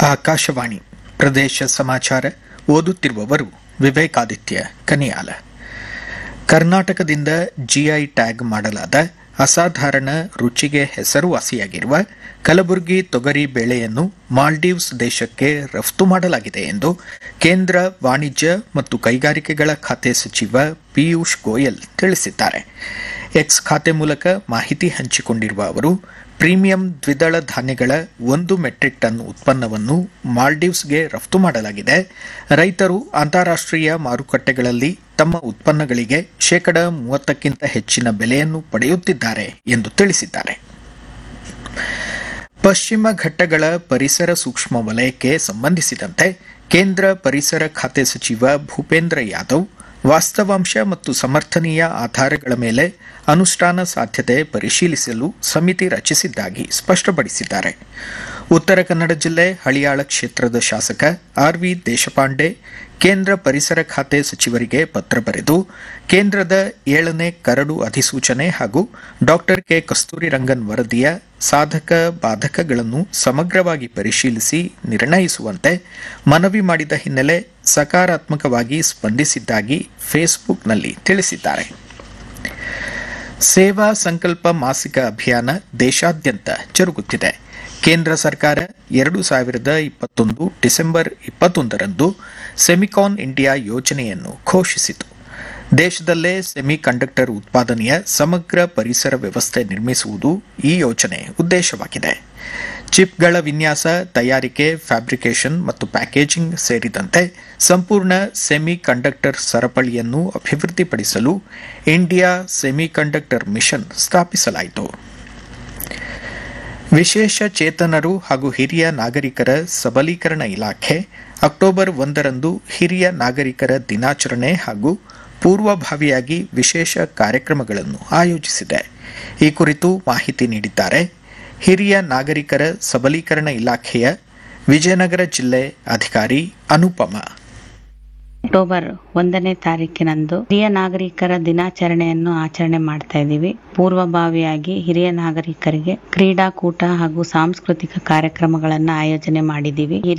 ಆಕಾಶವಾಣಿ ಪ್ರದೇಶ ಸಮಾಚಾರ ಓದುತ್ತಿರುವವರು ವಿವೇಕಾದಿತ್ಯ ಕನಿಯಾಲ ಕರ್ನಾಟಕದಿಂದ ಜಿಐ ಟ್ಯಾಗ್ ಮಾಡಲಾದ ಅಸಾಧಾರಣ ರುಚಿಗೆ ಹೆಸರುವಾಸಿಯಾಗಿರುವ ಕಲಬುರಗಿ ತೊಗರಿ ಬೇಳೆಯನ್ನು ಮಾಲ್ಡೀವ್ಸ್ ದೇಶಕ್ಕೆ ರಫ್ತು ಮಾಡಲಾಗಿದೆ ಎಂದು ಕೇಂದ್ರ ವಾಣಿಜ್ಯ ಮತ್ತು ಕೈಗಾರಿಕೆಗಳ ಖಾತೆ ಸಚಿವ ಪಿಯೂಷ್ ಗೋಯಲ್ ತಿಳಿಸಿದ್ದಾರೆ ಎಕ್ಸ್ ಖಾತೆ ಮೂಲಕ ಮಾಹಿತಿ ಹಂಚಿಕೊಂಡಿರುವ ಅವರು ಪ್ರೀಮಿಯಂ ದ್ವಿದಳ ಧಾನ್ಯಗಳ ಒಂದು ಮೆಟ್ರಿಕ್ ಟನ್ ಉತ್ಪನ್ನವನ್ನು ಮಾಲ್ಡೀವ್ಸ್ಗೆ ರಫ್ತು ಮಾಡಲಾಗಿದೆ ರೈತರು ಅಂತಾರಾಷ್ಟೀಯ ಮಾರುಕಟ್ಟೆಗಳಲ್ಲಿ ತಮ್ಮ ಉತ್ಪನ್ನಗಳಿಗೆ ಶೇಕಡ ಮೂವತ್ತಕ್ಕಿಂತ ಹೆಚ್ಚಿನ ಬೆಲೆಯನ್ನು ಪಡೆಯುತ್ತಿದ್ದಾರೆ ಎಂದು ತಿಳಿಸಿದ್ದಾರೆ ಪಶ್ಚಿಮ ಘಟ್ಟಗಳ ಪರಿಸರ ಸೂಕ್ಷ್ಮ ವಲಯಕ್ಕೆ ಸಂಬಂಧಿಸಿದಂತೆ ಕೇಂದ್ರ ಪರಿಸರ ಖಾತೆ ಸಚಿವ ಭೂಪೇಂದ್ರ ಯಾದವ್ ವಾಸ್ತವಾಂಶ ಮತ್ತು ಸಮರ್ಥನೀಯ ಆಧಾರಗಳ ಮೇಲೆ ಅನುಷ್ಠಾನ ಸಾಧ್ಯತೆ ಪರಿಶೀಲಿಸಲು ಸಮಿತಿ ರಚಿಸಿದ್ದಾಗಿ ಸ್ಪಷ್ಟಪಡಿಸಿದ್ದಾರೆ ಉತ್ತರ ಕನ್ನಡ ಜಿಲ್ಲೆ ಹಳಿಯಾಳ ಕ್ಷೇತ್ರದ ಶಾಸಕ ಆರ್ವಿ ದೇಶಪಾಂಡೆ ಕೇಂದ್ರ ಪರಿಸರ ಖಾತೆ ಸಚಿವರಿಗೆ ಪತ್ರ ಬರೆದು ಕೇಂದ್ರದ ಏಳನೇ ಕರಡು ಅಧಿಸೂಚನೆ ಹಾಗೂ ಡಾಕ್ಟರ್ ಕೆ ಕಸ್ತೂರಿ ರಂಗನ್ ವರದಿಯ ಸಾಧಕ ಬಾಧಕಗಳನ್ನು ಸಮಗ್ರವಾಗಿ ಪರಿಶೀಲಿಸಿ ನಿರ್ಣಯಿಸುವಂತೆ ಮನವಿ ಮಾಡಿದ ಹಿನ್ನೆಲೆ ಸಕಾರಾತ್ಮಕವಾಗಿ ಸ್ಪಂದಿಸಿದ್ದಾಗಿ ಫೇಸ್ಬುಕ್ನಲ್ಲಿ ತಿಳಿಸಿದ್ದಾರೆ ಸೇವಾ ಸಂಕಲ್ಪ ಮಾಸಿಕ ಅಭಿಯಾನ ದೇಶಾದ್ಯಂತ ಜರುಗುತ್ತಿದೆ ಕೇಂದ್ರ ಸರ್ಕಾರ ಎರಡು ಸಾವಿರದ ಇಪ್ಪತ್ತೊಂದು ಡಿಸೆಂಬರ್ ಇಪ್ಪತ್ತೊಂದರಂದು ಸೆಮಿಕಾನ್ ಇಂಡಿಯಾ ಯೋಜನೆಯನ್ನು ಘೋಷಿಸಿತು ದೇಶದಲ್ಲೇ ಸೆಮಿ ಕಂಡಕ್ಟರ್ ಉತ್ಪಾದನೆಯ ಸಮಗ್ರ ಪರಿಸರ ವ್ಯವಸ್ಥೆ ನಿರ್ಮಿಸುವುದು ಈ ಯೋಜನೆ ಉದ್ದೇಶವಾಗಿದೆ ಚಿಪ್ಗಳ ವಿನ್ಯಾಸ ತಯಾರಿಕೆ ಫ್ಯಾಬ್ರಿಕೇಷನ್ ಮತ್ತು ಪ್ಯಾಕೇಜಿಂಗ್ ಸೇರಿದಂತೆ ಸಂಪೂರ್ಣ ಸೆಮಿ ಕಂಡಕ್ಟರ್ ಸರಪಳಿಯನ್ನು ಅಭಿವೃದ್ಧಿಪಡಿಸಲು ಇಂಡಿಯಾ ಸೆಮಿ ಕಂಡಕ್ಟರ್ ಮಿಷನ್ ಸ್ಥಾಪಿಸಲಾಯಿತು ವಿಶೇಷ ಚೇತನರು ಹಾಗೂ ಹಿರಿಯ ನಾಗರಿಕರ ಸಬಲೀಕರಣ ಇಲಾಖೆ ಅಕ್ಟೋಬರ್ ಒಂದರಂದು ಹಿರಿಯ ನಾಗರಿಕರ ದಿನಾಚರಣೆ ಹಾಗೂ ಪೂರ್ವಭಾವಿಯಾಗಿ ವಿಶೇಷ ಕಾರ್ಯಕ್ರಮಗಳನ್ನು ಆಯೋಜಿಸಿದೆ ಈ ಕುರಿತು ಮಾಹಿತಿ ನೀಡಿದ್ದಾರೆ ಹಿರಿಯ ನಾಗರಿಕರ ಸಬಲೀಕರಣ ಇಲಾಖೆಯ ವಿಜಯನಗರ ಜಿಲ್ಲೆ ಅಧಿಕಾರಿ ಅನುಪಮ ಅಕ್ಟೋಬರ್ ಒಂದನೇ ತಾರೀಕಿನಂದು ಹಿರಿಯ ನಾಗರಿಕರ ದಿನಾಚರಣೆಯನ್ನು ಆಚರಣೆ ಮಾಡ್ತಾ ಇದ್ದೀವಿ ಪೂರ್ವಭಾವಿಯಾಗಿ ಹಿರಿಯ ನಾಗರಿಕರಿಗೆ ಕ್ರೀಡಾಕೂಟ ಹಾಗೂ ಸಾಂಸ್ಕೃತಿಕ ಕಾರ್ಯಕ್ರಮಗಳನ್ನು ಆಯೋಜನೆ ಮಾಡಿದ್ದೀವಿ